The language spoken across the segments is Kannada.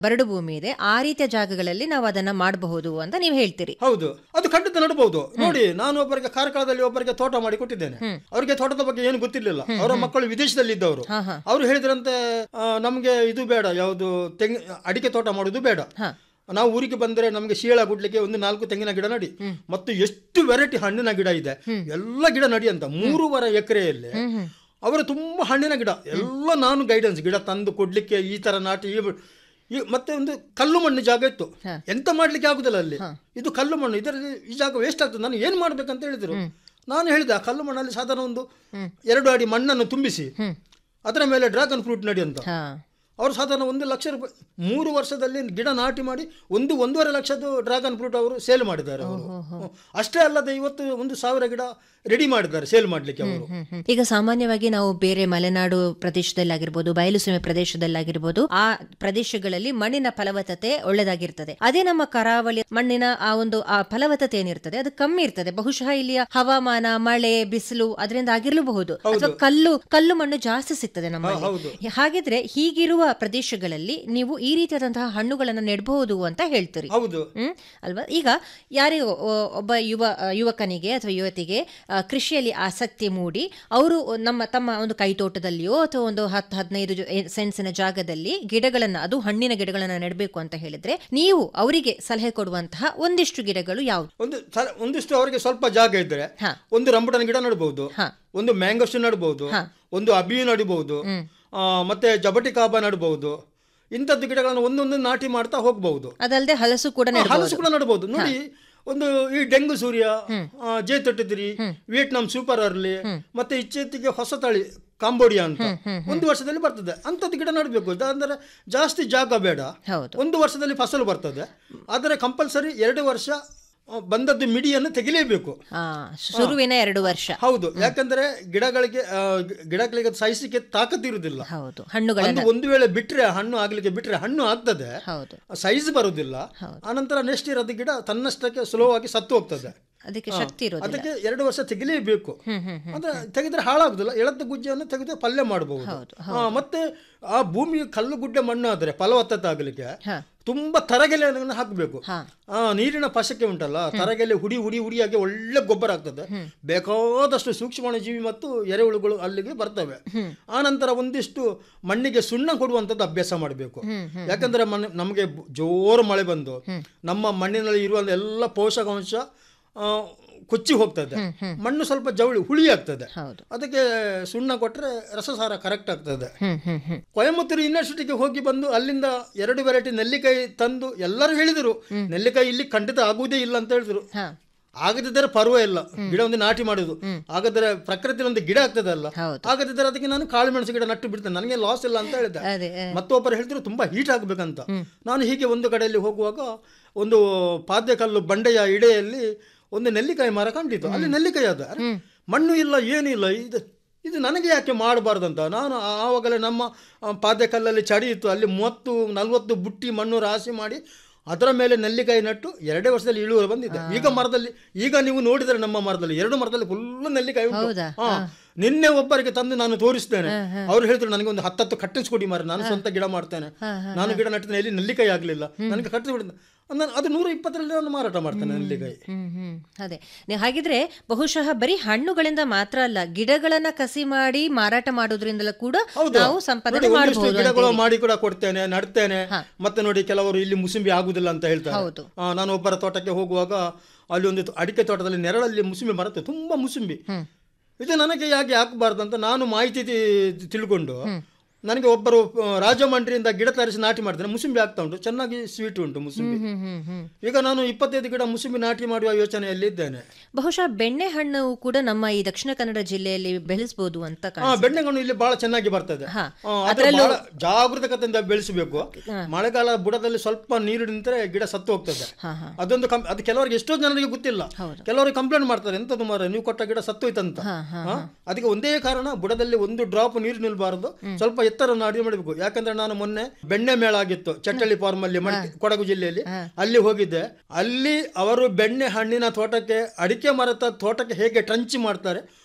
ಬರಡು ಭೂಮಿ ಇದೆ ಆ ರೀತಿಯ ಜಾಗಗಳಲ್ಲಿ ನಾವು ಅದನ್ನ ಮಾಡಬಹುದು ಅಂತ ನೀವು ಹೇಳ್ತೀರಿ ಹೌದು ಅದು ಖಂಡಿತ ನಡಬಹುದು ನೋಡಿ ನಾನು ಒಬ್ಬರಿಗೆ ಕಾರ್ಕಳದಲ್ಲಿ ಒಬ್ಬರಿಗೆ ತೋಟ ಮಾಡಿ ಕೊಟ್ಟಿದ್ದೇನೆ ಅವರಿಗೆ ತೋಟದ ಬಗ್ಗೆ ಏನು ಗೊತ್ತಿರ್ಲಿಲ್ಲ ಅವರ ಮಕ್ಕಳು ವಿದೇಶದಲ್ಲಿ ಇದ್ದವರು ಹಾ ಹಾ ಅವರು ಹೇಳಿದ್ರಂತೆ ಆ, ನಮ್ಗೆ ಇದು ಬೇಡ ಯಾವುದು ತೆಂಗಿ ಅಡಿಕೆ ತೋಟ ಮಾಡುದು ಬೇಡ ಹಾ ನಾವು ಊರಿಗೆ ಬಂದ್ರೆ ನಮಗೆ ಶೀಳ ಗುಡ್ಲಿಕ್ಕೆ ಒಂದು ನಾಲ್ಕು ತೆಂಗಿನ ಗಿಡ ನಡಿ ಮತ್ತು ಎಷ್ಟು ವೆರೈಟಿ ಹಣ್ಣಿನ ಗಿಡ ಇದೆ ಎಲ್ಲ ಗಿಡ ನಡಿ ಅಂತ ಮೂರುವರೆ ಎಕರೆಯಲ್ಲಿ ಅವರು ತುಂಬಾ ಹಣ್ಣಿನ ಗಿಡ ಎಲ್ಲ ನಾನು ಗೈಡೆನ್ಸ್ ಗಿಡ ತಂದು ಕೊಡ್ಲಿಕ್ಕೆ ಈ ತರ ನಾಟಿ ಈ ಬ- ಈ- ಮತ್ತೆ ಒಂದು ಕಲ್ಲು ಮಣ್ಣು ಜಾಗ ಇತ್ತು ಎಂತ ಮಾಡ್ಲಿಕ್ಕೆ ಆಗುದಿಲ್ಲ ಅಲ್ಲಿ ಇದು ಕಲ್ಲು ಮಣ್ಣು ಇದರಲ್ಲಿ ಈ ಜಾಗ ವೇಸ್ಟ್ ಆಗ್ತದೆ ನಾನು ಏನ್ ಮಾಡ್ಬೇಕಂತ ಹೇಳಿದ್ರು ನಾನು ಹೇಳಿದೆ ಆ ಕಲ್ಲು ಮಣ್ಣಲ್ಲಿ ಸಾಧಾರಣ ಒಂದು ಎರಡು ಅಡಿ ಮಣ್ಣನ್ನು ತುಂಬಿಸಿ ಅದರ ಮೇಲೆ ಡ್ರ್ಯಾಗನ್ ಫ್ರೂಟ್ ನಡಿ ಅಂತ ಹಾ ಅವರು ಸಾಧಾರಣ ಒಂದು ಲಕ್ಷ ರೂಪಾಯಿ ಮೂರು ವರ್ಷದಲ್ಲಿ ಗಿಡ ನಾಟಿ ಮಾಡಿ ಒಂದು ಒಂದೂವರೆ ಲಕ್ಷದ ಡ್ರ್ಯಾಗನ್ ಫ್ರೂಟ್ ಅವರು ಸೇಲ್ ಮಾಡಿದ್ದಾರೆ ಅವರು ಹ್ಮ್. ಅಷ್ಟೇ ಅಲ್ಲದೆ ಇವತ್ತು ಒಂದು ಸಾವಿರ ಗಿಡ ರೆಡಿ ಮಾಡಿದ್ದಾರೆ ಸೇಲ್ ಮಾಡ್ಲಿಕ್ಕೆ ಅವರು ಹ್ಮ್, ಹ್ಮ್. ಈಗ ಸಾಮಾನ್ಯವಾಗಿ ನಾವು ಬೇರೆ ಮಲೆನಾಡು ಪ್ರದೇಶದಲ್ಲಾಗಿರ್ಬೋದು ಬಯಲು ಸೀಮೆ ಪ್ರದೇಶದಲ್ಲಾಗಿರ್ಬೋದು ಆ ಪ್ರದೇಶಗಳಲ್ಲಿ ಮಣ್ಣಿನ ಫಲವತ್ತತೆ ಒಳ್ಳೆದಾಗಿರ್ತದೆ ಅದೇ ನಮ್ಮ ಕರಾವಳಿ ಮಣ್ಣಿನ ಆ ಒಂದು ಆ ಫಲವತ್ತತೆ ಏನಿರ್ತದೆ ಅದು ಕಮ್ಮಿ ಇರ್ತದೆ ಬಹುಶಃ ಇಲ್ಲಿಯ ಹವಾಮಾನ ಮಳೆ ಬಿಸಿಲು ಅದರಿಂದ ಆಗಿರಲೂಬಹುದು ಅಥವಾ ಕಲ್ಲು ಕಲ್ಲು ಮಣ್ಣು ಜಾಸ್ತಿ ಸಿಗ್ತದೆ ನಮ್ಮಲ್ಲಿ ಹೌದು. ಹಾಗಿದ್ರೆ ಹೀಗಿರುವ ಪ್ರದೇಶಗಳಲ್ಲಿ ನೀವು ಈ ರೀತಿಯಾದಂತಹ ಹಣ್ಣುಗಳನ್ನು ನೆಡಬಹುದು ಅಂತ ಹೇಳ್ತೀರಿ ಹೌದು ಹ್ಮ್ ಅಲ್ವಾ ಈಗ ಯಾರಿಗೋ ಒ- ಒಬ್ಬ ಯುವ ಆ, ಯುವಕನಿಗೆ ಅಥವಾ ಯುವತಿಗೆ ಆ, ಕೃಷಿಯಲ್ಲಿ ಆಸಕ್ತಿ ಮೂಡಿ ಅವರು ನಮ್ಮ ತಮ್ಮ ಒಂದು ಕೈತೋಟದಲ್ಲಿಯೋ ಅಥವಾ ಒಂದು ಹತ್ತು ಹದಿನೈದು ಜೊ- ಎ- ಸೆನ್ಸಿನ ಜಾಗದಲ್ಲಿ ಗಿಡಗಳನ್ನ ಅದು ಹಣ್ಣಿನ ಗಿಡಗಳನ್ನ ನೆಡಬೇಕು ಅಂತ ಹೇಳಿದ್ರೆ ನೀವು ಅವರಿಗೆ ಸಲಹೆ ಕೊಡುವಂತಹ ಒಂದಿಷ್ಟು ಗಿಡಗಳು ಯಾವ್ದು ಒಂದು ಸ- ಒಂದಿಷ್ಟು ಅವರಿಗೆ ಸ್ವಲ್ಪ ಜಾಗ ಇದ್ರೆ ಹಾ. ಒಂದು ರಂಬುಟನ್ ಗಿಡ ನಡಬಹುದು ಹಾ. ಒಂದು ಮ್ಯಾಂಗೋಸ್ ನಡಬಹುದು ಒಂದು ಅಬಿ ನಡಬಹುದು ಆ, ಮತ್ತೆ ಜಬಟಿ ಕಾಬ ನಡಬಹುದು ಇಂಥದ್ದು ಗಿಡಗಳನ್ನು ಒಂದೊಂದು ನಾಟಿ ಮಾಡ್ತಾ ಹೋಗಬಹುದು ಅದಲ್ಲದೆ ಹಲಸು ಕೂಡ ನೆಡಬಹುದು ಹಲಸು ಕೂಡ ನಡಬಹುದು ನೋಡಿ ಒಂದು ಈ ಡೆಂಗು ಸೂರ್ಯ ಆ, ಜೇತೊಟ್ಟಿದ್ರಿ ವಿಯೆಟ್ನಾಂ ಸೂಪರ್ ಅರ್ಲಿ ಮತ್ತೆ ಇಚ್ಚೆತ್ತಿಗೆ ಹೊಸ ತಳಿ ಕಾಂಬೋಡಿಯಾ ಅಂತ ಒಂದು ವರ್ಷದಲ್ಲಿ ಬರ್ತದೆ ಅಂಥದ್ದು ಗಿಡ ನಡಬೇಕು ಅಂದ್ರೆ ಜಾಸ್ತಿ ಜಾಗ ಬೇಡ ಹೌದು ಒಂದು ವರ್ಷದಲ್ಲಿ ಫಸಲು ಬರ್ತದೆ ಆದರೆ ಕಂಪಲ್ಸರಿ ಎರಡು ವರ್ಷ ಆ, ಬಂದದ್ದು ಮಿಡಿಯನ್ನು ತೆಗಿಲೇಬೇಕು ಆ ಶುರುವಿನ ಎರಡು ವರ್ಷ ಹೌದು ಯಾಕಂದ್ರೆ ಗಿಡಗಳಿಗೆ ಆ, ಗಿ- ಗಿಡಗಳಿಗೆ ಅದು ಸಹಿಸಲಿಕ್ಕೆ ತಾಕತ್ತಿರುವುದಿಲ್ಲ ಹೌದು ಹಣ್ಣುಗಳನ್ನ ಒಂದು ಒಂದು ವೇಳೆ ಬಿಟ್ರೆ ಹಣ್ಣು ಆಗ್ಲಿಕ್ಕೆ ಬಿಟ್ರೆ ಹಣ್ಣು ಆಗ್ತದೆ ಹೌದು ಸೈಜ್ ಬರುವುದಿಲ್ಲ ಆನಂತರ ನೆಕ್ಸ್ಟ್ ಇರೋದು ಗಿಡ ತನ್ನಷ್ಟಕ್ಕೆ ಸುಲಭವಾಗಿ ಸತ್ತು ಹೋಗ್ತದೆ ಅದಕ್ಕೆ ಶಕ್ತಿ ಇರೋದಿಲ್ಲ ಅದಕ್ಕೆ ಎರಡು ವರ್ಷ ತೆಗಿಲೇಬೇಕು ಅಂದ್ರೆ ತೆಗೆದ್ರೆ ಹಾಳಾಗುದಿಲ್ಲ ಎಳತ್ತ ಗುಜ್ಜೆಯನ್ನು ತೆಗೆದು ಪಲ್ಯ ಮಾಡಬಹುದು ಮತ್ತೆ ಆ ಭೂಮಿ ಕಲ್ಲು ಗುಡ್ಡೆ ಮಣ್ಣು ಆದ್ರೆ ಫಲವತ್ತತೆ ಆಗಲಿಕ್ಕೆ ಹಾ. ತುಂಬಾ ತರಗೆಲೆಯನ್ನು ಹಾಕಬೇಕು ಹಾ. ಆ ನೀರಿನ ಪಶಕ್ಕೆ ಉಂಟಲ್ಲ ತರಗೆಲೆ ಹುಡಿ ಹುಡಿ ಹುಡಿಯಾಗಿ ಒಳ್ಳೆ ಗೊಬ್ಬರ ಆಗ್ತದೆ ಬೇಕಾದಷ್ಟು ಸೂಕ್ಷ್ಮಾಣು ಜೀವಿ ಮತ್ತು ಎರೆಹುಳುಗಳು ಅಲ್ಲಿಗೆ ಬರ್ತವೆ ಆನಂತರ ಒಂದಿಷ್ಟು ಮಣ್ಣಿಗೆ ಸುಣ್ಣ ಕೊಡುವಂಥದ್ದು ಅಭ್ಯಾಸ ಮಾಡಬೇಕು ಯಾಕಂದ್ರೆ ಮಣ್ಣು ನಮಗೆ ಬ- ಜೋರು ಮಳೆ ಬಂದು ನಮ್ಮ ಮಣ್ಣಿನಲ್ಲಿ ಇರುವ ಎಲ್ಲ ಪೋಷಕಾಂಶ ಆ, ಕೊಚ್ಚಿ ಹೋಗ್ತದೆ ಮಣ್ಣು ಸ್ವಲ್ಪ ಜವಳಿ ಹುಳಿ ಆಗ್ತದೆ ಹೌದು ಅದಕ್ಕೆ ಸುಣ್ಣ ಕೊಟ್ಟರೆ ರಸಸಾರ ಕರೆಕ್ಟ್ ಆಗ್ತದೆ ಹ್ಮ್ ಹ್ಮ್ ಹ್ಮ್ ಕೊಯಮತ್ತೂರು ಯೂನಿವರ್ಸಿಟಿಗೆ ಹೋಗಿ ಬಂದು ಅಲ್ಲಿಂದ ಎರಡು ವೆರೈಟಿ ನೆಲ್ಲಿಕಾಯಿ ತಂದು ಎಲ್ಲರೂ ಹೇಳಿದರು ನೆಲ್ಲಿಕಾಯಿ ಇಲ್ಲಿ ಖಂಡಿತ ಆಗುವುದೇ ಇಲ್ಲ ಅಂತ ಹೇಳಿದ್ರು ಹಾ ಆಗದಿದ್ದರೆ ಪರ್ವ ಇಲ್ಲ ಗಿಡ ಒಂದು ನಾಟಿ ಮಾಡುದು ಹಾಗಾದ್ರೆ ಪ್ರಕೃತಿ ಒಂದು ಗಿಡ ಆಗ್ತದಲ್ಲ ಹೌದು. ಆಗದಿದ್ದರೆ ಅದಕ್ಕೆ ನಾನು ಕಾಳು ಮೆಣಸು ಗಿಡ ನಟ್ಟು ಬಿಡ್ತೇನೆ ನನಗೆ ಲಾಸ್ ಇಲ್ಲ ಅಂತ ಹೇಳಿದೆ ಅದೇ ಆ, ಮತ್ತೊಬ್ಬರು ಹೇಳಿದ್ರು ತುಂಬಾ ಹೀಟ್ ಆಗಬೇಕಂತ ನಾನು ಹೀಗೆ ಒಂದು ಕಡೆಯಲ್ಲಿ ಹೋಗುವಾಗ ಒಂದು ಪಾದ್ಯಕಲ್ಲು ಬಂಡೆಯ ಇಡೆಯಲ್ಲಿ ಒಂದು ನೆಲ್ಲಿಕಾಯಿ ಮರ ಕಂಡಿತು ಅಲ್ಲಿ ನೆಲ್ಲಿಕಾಯಿ ಅದ ಅರೆ, ಮಣ್ಣು ಇಲ್ಲ ಏನಿಲ್ಲ ಇದು ಇದು ನನಗೆ ಯಾಕೆ ಮಾಡಬಾರ್ದಂತ ನಾನು ಆವಾಗಲೇ ನಮ್ಮ ಆ, ಪಾದ್ಯಕಲ್ಲಲ್ಲಿ ಚಡಿ ಇತ್ತು ಅಲ್ಲಿ ಮೂವತ್ತು ನಲ್ವತ್ತು ಬುಟ್ಟಿ ಮಣ್ಣು ರಾಶಿ ಮಾಡಿ ಅದರ ಮೇಲೆ ನೆಲ್ಲಿಕಾಯಿ ನಟ್ಟು ಎರಡೇ ವರ್ಷದಲ್ಲಿ ಇಳುವರಿ ಬಂದಿದೆ ಈಗ ಮರದಲ್ಲಿ ಈಗ ನೀವು ನೋಡಿದರೆ ನಮ್ಮ ಮರದಲ್ಲಿ ಎರಡು ಮರದಲ್ಲಿ ಫುಲ್ ನೆಲ್ಲಿಕಾಯಿ ಉಂಟು. ಹೌದಾ? ಹಾ ನಿನ್ನೆ ಒಬ್ಬರಿಗೆ ತಂದು ನಾನು ತೋರಿಸ್ತೇನೆ ಅವ್ರು ಹೇಳಿದ್ರು ನನಗೆ ಒಂದು ಹತ್ತತ್ತು ಕಟ್ಟಿಸ್ಕೊಡಿ ಮಾರ ನಾನು ಸ್ವಂತ ಗಿಡ ಮಾಡ್ತೇನೆ ನಾನು ಗಿಡ ನಟ್ಟಿನ ಎಲ್ಲಿ ನೆಲ್ಲಿಕಾಯಿ ಆಗ್ಲಿಲ್ಲ ನನಗೆ ಕಟ್ಟಿಸ್ಬಿಡ ನಾನು ಅದು ನೂರ ಇಪ್ಪತ್ತರಲ್ಲಿ ನಾನು ಮಾರಾಟ ಮಾಡ್ತೇನೆ ನೆಲ್ಲಿಕಾಯಿ ಹ್ಮ್ ಹ್ಮ್ ಅದೇ ನೀವು ಹಾಗಿದ್ರೆ ಬಹುಶಃ ಬರೀ ಹಣ್ಣುಗಳಿಂದ ಮಾತ್ರ ಅಲ್ಲ ಗಿಡಗಳನ್ನ ಕಸಿ ಮಾಡಿ ಮಾರಾಟ ಮಾಡೋದ್ರಿಂದಲೂ ಕೂಡ ಹೌದು. ನಾವು ನೋಡಿ, ಸಂಪಾದನೆ ಒಂದಿಷ್ಟು ಮಾಡಬಹುದು ಗಿಡಗಳು ಮಾಡಿ ಕೂಡ ಕೊಡ್ತೇನೆ ನಡ್ತೇನೆ ಮತ್ತೆ ನೋಡಿ ಕೆಲವರು ಇಲ್ಲಿ ಮುಸುಂಬಿ ಆಗುದಿಲ್ಲ ಅಂತ ಹೇಳ್ತಾರೆ ಹೌದು. ಆ, ನಾನು ಒಬ್ಬರ ತೋಟಕ್ಕೆ ಹೋಗುವಾಗ ಅಲ್ಲಿ ಒಂದು ಅಡಿಕೆ ತೋಟದಲ್ಲಿ ನೆರಳಲ್ಲಿ ಮುಸುಂಬಿ ಬರುತ್ತೆ ತುಂಬಾ ಮುಸುಂಬಿ ಇದು ನನಗೆ ಯಾಕೆ ಹಾಕಬಾರ್ದು ಅಂತ ನಾನು ಮಾಹಿತಿ ತಿ- ತಿಳ್ಕೊಂಡು ನನಗೆ ಒಬ್ಬರು ಆ, ರಾಜಮಂಡ್ರಿಯಿಂದ ಗಿಡ ತರಿಸಿ ನಾಟಿ ಮಾಡ್ತೇನೆ ಮುಸುಂಬಿ ಆಗ್ತಾ ಉಂಟು ಚೆನ್ನಾಗಿ ಸ್ವೀಟ್ ಉಂಟು ಮುಸುಂಬಿ ಹ್ಮ್ ಹ್ಮ್ ಹ್ಮ್ ಈಗ ನಾನು ಇಪ್ಪತ್ತೈದು ಗಿಡ ಮುಸುಂಬಿ ನಾಟಿ ಮಾಡುವ ಯೋಚನೆಯಲ್ಲಿ ಇದ್ದೇನೆ ಬಹುಶಃ ಬೆಣ್ಣೆ ಹಣ್ಣು ಕೂಡ ನಮ್ಮ ಈ ದಕ್ಷಿಣ ಕನ್ನಡ ಜಿಲ್ಲೆಯಲ್ಲಿ ಬೆಳೆಸಬಹುದು ಅಂತ ಹಾ ಕಾಣಿಸುತ್ತೆ. ಬೆಣ್ಣೆಗಳು ಇಲ್ಲಿ ಬಹಳ ಚೆನ್ನಾಗಿ ಬರ್ತದೆ ಹಾ. ಆ, ಆದ್ರೆ ಬಹಳ ಜಾಗೃತಕತೆಯಿಂದ ಬೆಳೆಸಬೇಕು ಮಳೆಗಾಲ ಬುಡದಲ್ಲಿ ಸ್ವಲ್ಪ ನೀರು ನಿಂತರೆ ಗಿಡ ಸತ್ತು ಹೋಗ್ತದೆ ಹಾ ಹಾ ಅದೊಂದು ಕಂ- ಅದು ಕೆಲವರಿಗೆ ಎಷ್ಟೋ ಜನರಿಗೆ ಗೊತ್ತಿಲ್ಲ ಕೆಲವರು ಕಂಪ್ಲೇಂಟ್ ಮಾಡ್ತಾರೆ ಎಂತದು ಮಾರ ನೀವು ಕೊಟ್ಟ ಗಿಡ ಸತ್ತೋಯ್ತಂತ ಹಾ? ಅದಕ್ಕೆ ಒಂದೇ ಕಾರಣ ಬುಡದಲ್ಲಿ ಒಂದು ಡ್ರಾಪ್ ನೀರು ನಿಲ್ಬಾರದು ಸ್ವಲ್ಪ ಎತ್ತರ ನಾಡಿ ಮಾಡಬೇಕು ಯಾಕಂದ್ರೆ ನಾನು ಮೊನ್ನೆ ಬೆಣ್ಣೆ ಮೇಳ ಆಗಿತ್ತು ಚಟ್ಟಳ್ಳಿ ಫಾರ್ಮ್ ಅಲ್ಲಿ ಮಡಿಕೆ- ಕೊಡಗು ಜಿಲ್ಲೆಯಲ್ಲಿ ಅಲ್ಲಿ ಹೋಗಿದ್ದೆ ಅಲ್ಲಿ ಅವರು ಬೆಣ್ಣೆ ಹಣ್ಣಿನ ತೋಟಕ್ಕೆ ಅಡಿಕೆ ಮರದ ತೋಟಕ್ಕೆ ಹೇಗೆ ಟ್ರಂಚ್ ಮಾಡ್ತಾರೆ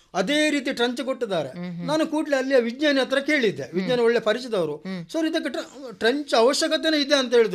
ಅದೇ ರೀತಿ ಟ್ರಂಚ್ ಕೊಟ್ಟಿದ್ದಾರೆ ನಾನು ಕೂಡಲೇ ಅಲ್ಲಿಯ ವಿಜ್ಞಾನಿ ಹತ್ರ ಕೇಳಿದ್ದೆ ವಿಜ್ಞಾನಿ ಒಳ್ಳೆ ಪರಿಚಿತವರು ಸರ್ ಇದಕ್ಕೆ ಟ್ರಂಚ್ ಅವಶ್ಯಕತೆನೇ ಇದೆ ಅಂತ ಹೇಳಿದ್ರು